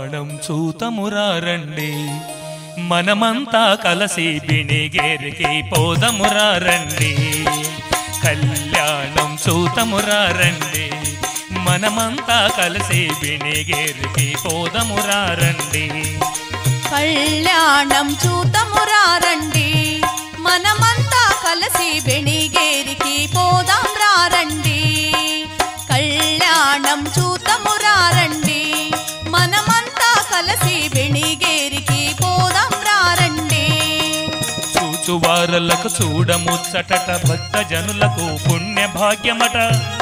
కళ్యాణం చూతమురారండి మనమంతా కలిసి బిణిగేరికి పోదమురారండి కళ్యాణం చూతమురారండి మనమంతా కలిసి బిణిగేరికి పోదమురారండి కళ్యాణం చూతమురారండి మనమంతా కలిసి బెణిగేరికి పోదాం రారండి కళ్యాణం చూతమురారండి మనమంతా కలిసి బెణిగేరికి పోదాం రారండి చూచువారలకు చూడముచ్చటట భక్త జనులకు పుణ్య భాగ్యమట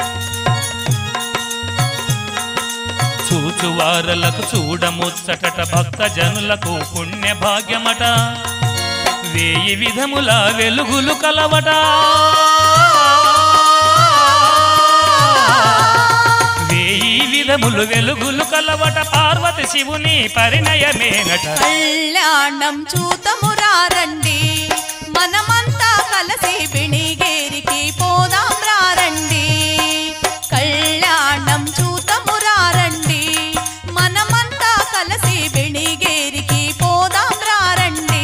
చూచువారలకు చూడముచ్చటట భక్త జనులకు పుణ్య భాగ్యమట వేయి విధముల వెలుగులు కలవట వేయి విధములు వెలుగులు కలవట పార్వతి శివుని పరిణయమేనట కళ్యాణం చూతమురారండి మనమంతా కలిసి బిణిగేరికి పోదాం రారండి కళ్యాణం చూతమురారండి మనమంతా కలిసి బిణిగేరికి పోదాం రారండి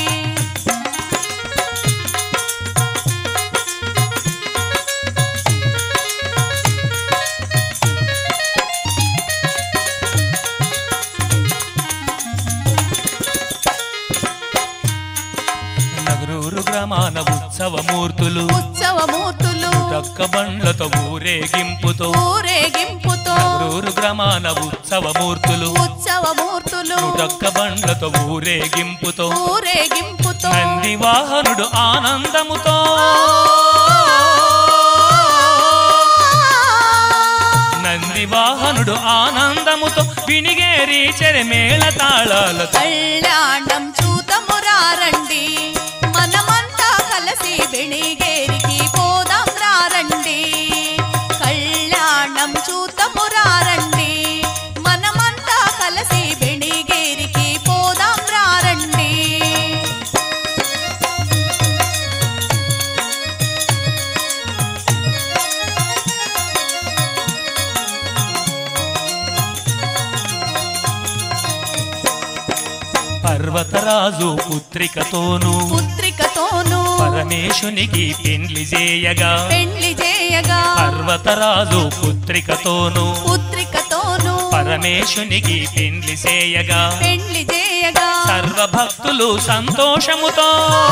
నగరూరు గ్రామాన ఉత్సవమూర్తులు ఉత్సవమూర్తులు డక్క బండ్లతో ఊరేగింపుతో ఊరేగింపుతో నగరూరు గ్రామాన ఉత్సవమూర్తులు ఉత్సవమూర్తులు డక్క బండ్లతో ఊరేగింపుతో ఊరేగింపుతో నంది వాహనుడు ఆనందముతో నంది వాహనుడు ఆనందముతో వినిగేరి చెరమేళ తాళాలతో కళ్యాణం చూతమురారండి మనమంతా కలిసి బెణిగేరికి పోదాం రారండి కళ్యాణం చూతమురారండి మనమంతా కలిసి బెణిగేరికి పోదాం రారండి పర్వతరాజు పుత్రికతోనూ పుత్రికతోనూ పరమేశునికి పెండ్లి చేయగా పెండ్లి చేయగా పర్వతరాజు పుత్రికతోనూ పుత్రికతోనూ పరమేశునికి పెండ్లి చేయగా పెండ్లి చేయగా సర్వభక్తులు సంతోషముతో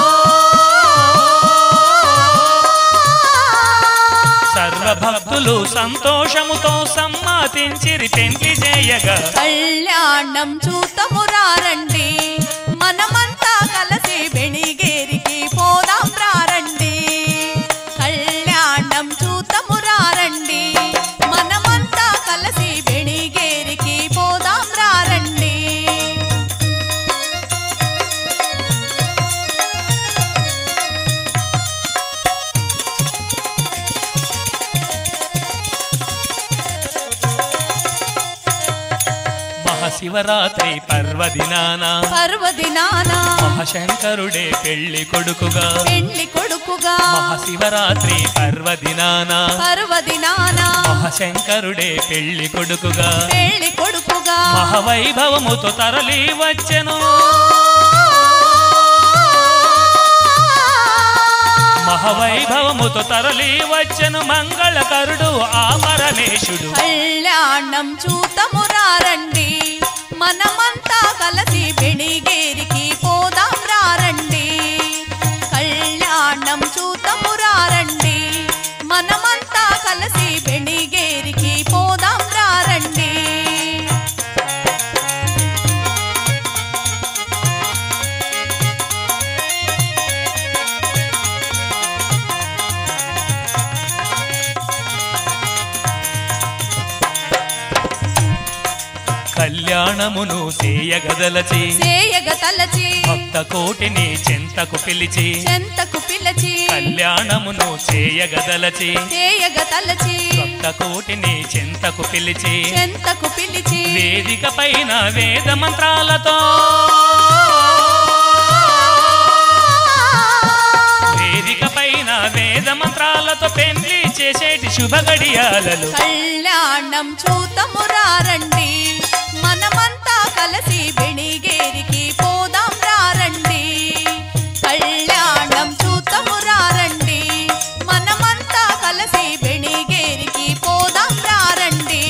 సర్వభక్తులు సంతోషముతో సమ్మతించిరి పెండ్లి చేయగా కళ్యాణం చూతమురారండి మనమంతా కలిసి బెణిగేరికి పోదాం రారండి కళ్యాణం చూతమురారండి మనమంతా కలిసి బెణిగేరికి పోదాం రారండి మహాశివరాత్రి పర్వదినాన పర్వదినాన మహాశంకరుడే పెళ్లి కొడుకుగా పెండ్లి కొడుకుగా మహాశివరాత్రి పర్వదినాన పర్వదినాన మహాశంకరుడే పెళ్లి కొడుకుగా పెళ్లి కొడుకుగా మహావైభవముతో తరలి వచ్చెను మహావైభవముతో తరలి వచ్చెను మంగళకరుడు ఆ పరమేశుడు కళ్యాణం చూతమురారండి మనమంతా కలిసి బెణిగేరికి పోదాం రారండి కళ్యాణం చూతమురారండి మనమంతా కలిసి బెణిగేరికి పోదాం రారండి కళ్యాణమును సేయగదలచి సేయగ తలచి భక్త కోటిని చెంతకు పిలిచి చెంతకు పిలచి కళ్యాణమును చేయగదలచి సేయగ తలచి భక్త కోటిని చెంతకు పిలిచి చెంతకు పిలిచి వేదిక పైన వేద మంత్రాలతో వేదిక పైన వేద మంత్రాలతో పెళ్లి చేసేటి శుభ గడియాలలు కళ్యాణం చూతమురారండి మనమంతా కలిసి బెణిగేరికి పోదాం రారండి కళ్యాణం చూతము రారండి మనమంతా కలిసి బెణిగేరికి పోదాం రారండి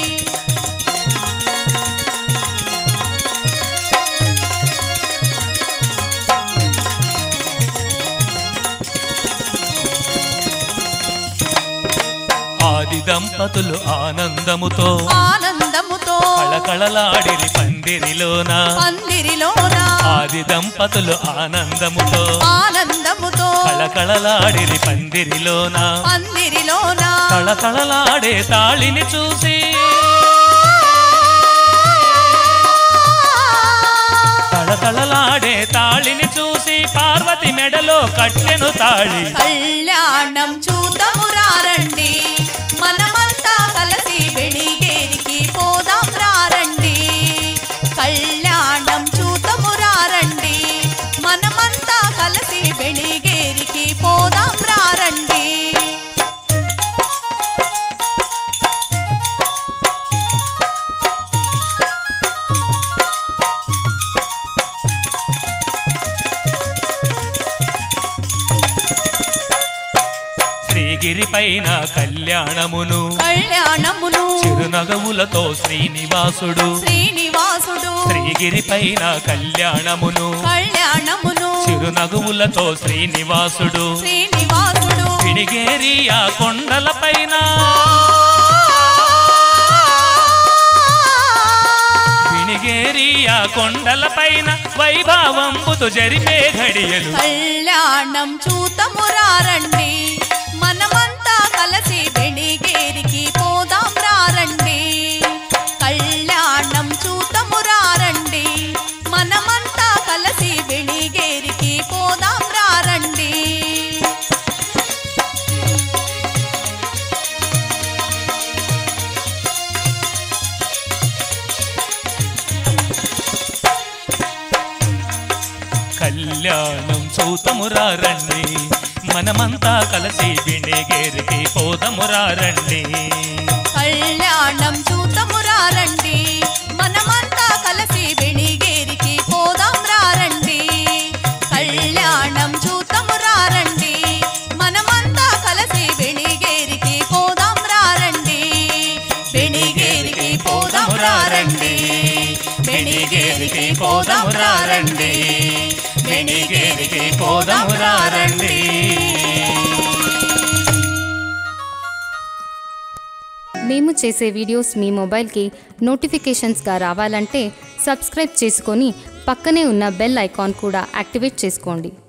ఆది దంపతులు ఆనందముతో ఆనందముతో కళకళలాడిరి పందిరిలోన పందిరిలోన ఆది దంపతులు ఆనందముతో ఆనందముతో కళకళలాడిరి పందిరిలోన పందిరిలోన కళకళలాడే తాళిని చూసి కళకళలాడే తాళిని చూసి పార్వతి మెడలో కట్టెను తాళి కళ్యాణం చూద్దాము రారండి మనమంతా కలిసి బెణిగేరికి పోదాం రారండి కళ్యాణం చూద్దాము రారండి మనమంతా కలిసి బెణిగేరికి పోదాం రారండి శ్రీగిరి పైన కళ్యాణమును కళ్యాణమును చిరునగవులతో శ్రీనివాసుడు శ్రీనివాసుడు శ్రీగిరి పైన కళ్యాణమును కళ్యాణమును చిరునగవులతో శ్రీనివాసుడు శ్రీనివాసుడు పిడిగేరి ఆ కొండల పైన పిణిగేరి ఆ కొండల పైన వైభవంబుతు జరిపే ఘడియలు కళ్యాణం చూతము రారండి మనమంతా కలిసి బెణిగేరికి పోదాం రారండి కళ్యాణం చూతము రారండి మనమంతా కలిసి బెణిగేరికి పోదాం రారండి కళ్యాణం చూతమురారండి మనమంతా కలిసి బిణిగేరికి పోదమురారండి కళ్యాణం చూతము రారండి మనమంతా కలిసి బెణిగేరికి పోదాం రారండి కళ్యాణం చూతము రారండి మనమంతా కలిసి బెణిగేరికి పోదాం రారండి బెణిగేరికి పోదాం రారండి బెణిగేరికి పోదాం రారండి బెణిగేరికి పోదాం రారండి మేము చేసే వీడియోస్ మీ మొబైల్కి నోటిఫికేషన్స్గా రావాలంటే సబ్స్క్రైబ్ చేసుకొని పక్కనే ఉన్న బెల్ ఐకాన్ కూడా యాక్టివేట్ చేసుకోండి